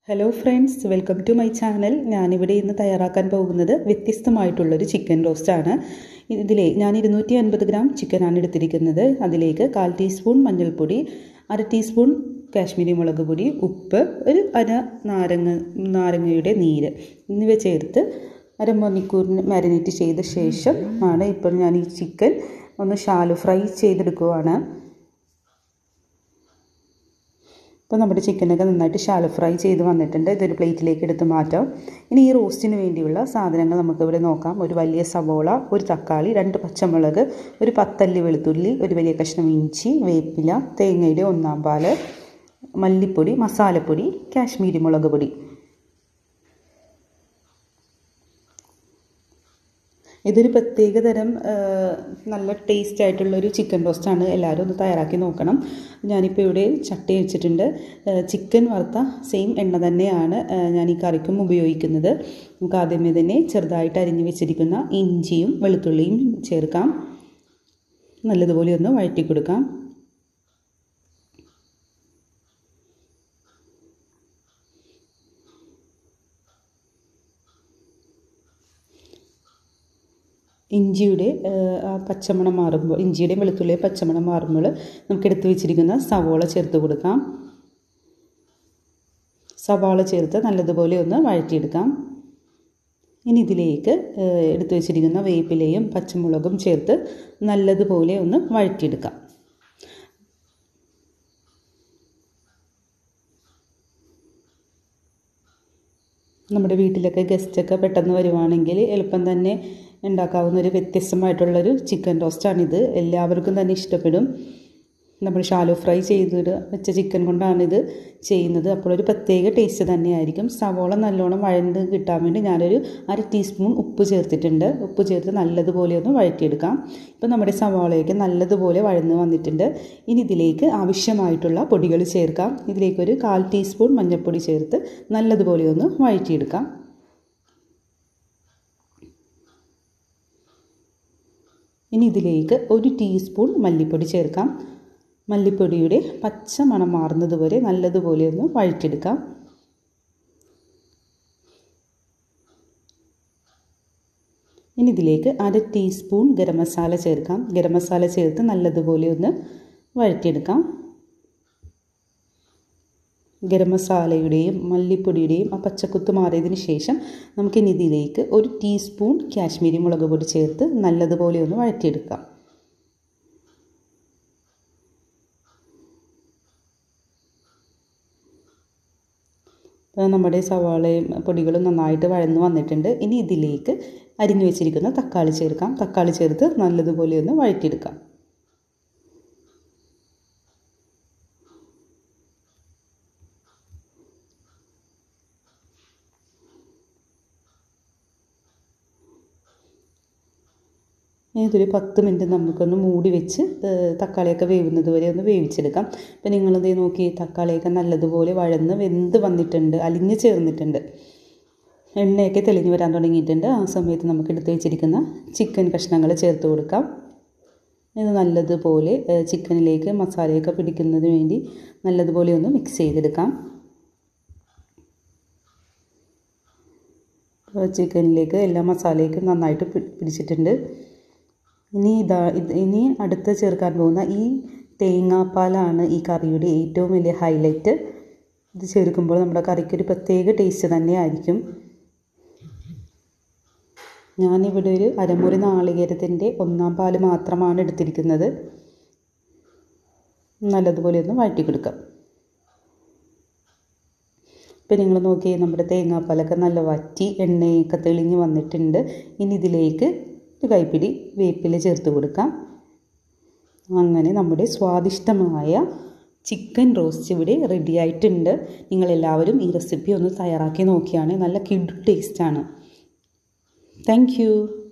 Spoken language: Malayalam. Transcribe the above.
hello friends welcome to my channel ഞാനിവിടെ ഇന്ന് തയ്യാറാക്കാൻ പോകുന്നത് വ്യത്യസ്തമായിട്ടുള്ളൊരു ചിക്കൻ റോസ്റ്റാണ് ഇതിലെ ഞാൻ ഇരുന്നൂറ്റി അൻപത് ഗ്രാം ചിക്കനാണ് എടുത്തിരിക്കുന്നത് അതിലേക്ക് കാൽ ടീസ്പൂൺ മഞ്ഞൾപ്പൊടി അര ടീസ്പൂൺ കാശ്മീരി മുളക് പൊടി ഉപ്പ് ഒരു അര നാരങ്ങ നാരങ്ങയുടെ നീര് എന്നിവ ചേർത്ത് അരമണിക്കൂറിന് മാരിനേറ്റ് ചെയ്ത ശേഷം ആണ് ഇപ്പോൾ ഞാൻ ഈ ചിക്കൻ ഒന്ന് ഷാലു ഫ്രൈ ചെയ്തെടുക്കുവാണ് അപ്പോൾ നമ്മുടെ ചിക്കനൊക്കെ നന്നായിട്ട് ഷാലോ ഫ്രൈ ചെയ്ത് വന്നിട്ടുണ്ട് ഇതൊരു പ്ലേറ്റിലേക്ക് എടുത്ത് മാറ്റാം ഇനി ഈ റോസ്റ്റിന് വേണ്ടിയുള്ള സാധനങ്ങൾ നമുക്കിവിടെ നോക്കാം ഒരു വലിയ സവോള ഒരു തക്കാളി രണ്ട് പച്ചമുളക് ഒരു പത്തല്ലി വെളുത്തുള്ളി ഒരു വലിയ കഷ്ണം ഇഞ്ചി വേപ്പില തേങ്ങയുടെ ഒന്നാം പാല് മല്ലിപ്പൊടി മസാലപ്പൊടി കാശ്മീരി മുളക് പൊടി ഇതൊരു പ്രത്യേക തരം നല്ല ടേസ്റ്റ് ആയിട്ടുള്ളൊരു ചിക്കൻ റോസ്റ്റാണ് എല്ലാവരും ഒന്ന് തയ്യാറാക്കി നോക്കണം ഞാനിപ്പോൾ ഇവിടെ ചട്ടി വെച്ചിട്ടുണ്ട് ചിക്കൻ വറുത്ത സെയിം എണ്ണ തന്നെയാണ് ഞാൻ ഈ കറിക്കും ഉപയോഗിക്കുന്നത് നമുക്ക് ആദ്യമേ തന്നെ ചെറുതായിട്ട് അരിഞ്ഞ് വെച്ചിരിക്കുന്ന ഇഞ്ചിയും വെളുത്തുള്ളിയും ചേർക്കാം നല്ലതുപോലെ ഒന്ന് വഴറ്റി കൊടുക്കാം ഇഞ്ചിയുടെ ആ പച്ചമണം മാറുമ്പോൾ ഇഞ്ചിയുടെയും വെളുത്തുള്ളിയും പച്ചമണം മാറുമ്പോൾ നമുക്ക് എടുത്തു വെച്ചിരിക്കുന്ന സവോള ചേർത്ത് കൊടുക്കാം സവാള ചേർത്ത് നല്ലതുപോലെ ഒന്ന് വഴറ്റിയെടുക്കാം ഇനി ഇതിലേക്ക് എടുത്തു വെച്ചിരിക്കുന്ന വേപ്പിലയും പച്ചമുളകും ചേർത്ത് നല്ലതുപോലെ ഒന്ന് വഴറ്റിയെടുക്കാം നമ്മുടെ വീട്ടിലൊക്കെ ഗസ്റ്റൊക്കെ പെട്ടെന്ന് വരുവാണെങ്കിൽ എളുപ്പം തന്നെ ഉണ്ടാക്കാവുന്ന ഒരു വ്യത്യസ്തമായിട്ടുള്ളൊരു ചിക്കൻ റോസ്റ്റാണിത് എല്ലാവർക്കും തന്നെ ഇഷ്ടപ്പെടും നമ്മൾ ഷാലോ ഫ്രൈ ചെയ്ത് വെച്ച ചിക്കൻ കൊണ്ടാണിത് ചെയ്യുന്നത് അപ്പോൾ ഒരു പ്രത്യേക ടേസ്റ്റ് തന്നെയായിരിക്കും സവോള നല്ലോണം വഴണ്ട് കിട്ടാൻ വേണ്ടി ഞാനൊരു അര ടീസ്പൂൺ ഉപ്പ് ചേർത്തിട്ടുണ്ട് ഉപ്പ് ചേർത്ത് നല്ലതുപോലെ ഒന്ന് വഴറ്റിയെടുക്കാം ഇപ്പോൾ നമ്മുടെ സവോളയൊക്കെ നല്ലതുപോലെ വഴന്ന് വന്നിട്ടുണ്ട് ഇനി ഇതിലേക്ക് ആവശ്യമായിട്ടുള്ള പൊടികൾ ചേർക്കാം ഇതിലേക്കൊരു കാൽ ടീസ്പൂൺ മഞ്ഞൾപ്പൊടി ചേർത്ത് നല്ലതുപോലെ ഒന്ന് വഴറ്റിയെടുക്കാം ഇനി ഇതിലേക്ക് ഒരു ടീസ്പൂൺ മല്ലിപ്പൊടി ചേർക്കാം മല്ലിപ്പൊടിയുടെ പച്ച മണം മാറുന്നത് വരെ നല്ലതുപോലെ ഒന്ന് വഴറ്റിയെടുക്കാം ഇനി ഇതിലേക്ക് അര ടീസ്പൂൺ ഗരം മസാല ചേർക്കാം ഗരം മസാല ചേർത്ത് നല്ലതുപോലെ ഒന്ന് വഴറ്റിയെടുക്കാം ഗരം മസാലയുടെയും മല്ലിപ്പൊടിയുടെയും ആ പച്ചക്കുത്ത് മാറിയതിന് ശേഷം നമുക്കിനി ഇതിലേക്ക് ഒരു ടീസ്പൂൺ കാശ്മീരി മുളക് പൊടി ചേർത്ത് നല്ലതുപോലെ ഒന്ന് വഴറ്റിയെടുക്കാം നമ്മുടെ സവാളയും പൊടികളും നന്നായിട്ട് വഴന്നു വന്നിട്ടുണ്ട് ഇനി ഇതിലേക്ക് അരിഞ്ഞു വെച്ചിരിക്കുന്ന തക്കാളി ചേർക്കാം തക്കാളി ചേർത്ത് നല്ലതുപോലെ ഒന്ന് വഴറ്റിയെടുക്കാം ഇതൊരു പത്ത് മിനിറ്റ് നമുക്കൊന്ന് മൂടി വെച്ച് തക്കാളിയൊക്കെ വേവുന്നത് വരെ ഒന്ന് വേവിച്ചെടുക്കാം ഇപ്പം നിങ്ങളത് നോക്കി തക്കാളിയൊക്കെ നല്ലതുപോലെ വഴന്ന് വെന്ത് വന്നിട്ടുണ്ട് അലിഞ്ഞ് ചേർന്നിട്ടുണ്ട് എണ്ണയൊക്കെ തെളിഞ്ഞ് വരാൻ തുടങ്ങിയിട്ടുണ്ട് ആ സമയത്ത് നമുക്ക് എടുത്ത് വെച്ചിരിക്കുന്ന ചിക്കൻ കഷ്ണങ്ങൾ ചേർത്ത് കൊടുക്കാം ഇത് നല്ലതുപോലെ ചിക്കനിലേക്ക് മസാലയൊക്കെ പിടിക്കുന്നതിന് വേണ്ടി നല്ലതുപോലെ ഒന്ന് മിക്സ് ചെയ്തെടുക്കാം ചിക്കനിലേക്ക് എല്ലാ മസാലയ്ക്കും നന്നായിട്ട് പിടിച്ചിട്ടുണ്ട് ഇനി ഇതാ ഇനി അടുത്ത് ചേർക്കാൻ പോകുന്ന ഈ തേങ്ങാപ്പാലാണ് ഈ കറിയുടെ ഏറ്റവും വലിയ ഹൈലൈറ്റ് ഇത് ചേർക്കുമ്പോൾ നമ്മുടെ കറിക്ക് ഒരു പ്രത്യേക ടേസ്റ്റ് തന്നെയായിരിക്കും ഞാനിവിടെ ഒരു അരമുറി നാളികേരത്തിൻ്റെ ഒന്നാം പാല് മാത്രമാണ് എടുത്തിരിക്കുന്നത് നല്ലതുപോലെ ഒന്ന് വഴറ്റി കൊടുക്കാം ഇപ്പം നിങ്ങൾ നോക്കി നമ്മുടെ തേങ്ങാപ്പാലൊക്കെ നല്ല വറ്റി എണ്ണയൊക്കെ തെളിഞ്ഞ് വന്നിട്ടുണ്ട് ഇനി ഇതിലേക്ക് ഒരു കൈപ്പിടി വേപ്പില ചേർത്ത് കൊടുക്കാം അങ്ങനെ നമ്മുടെ സ്വാദിഷ്ടമായ ചിക്കൻ റോസ്റ്റ് ഇവിടെ റെഡി ആയിട്ടുണ്ട് നിങ്ങളെല്ലാവരും ഈ റെസിപ്പി ഒന്ന് തയ്യാറാക്കി നോക്കിയാണ് നല്ല കിഡ് ടേസ്റ്റാണ് താങ്ക്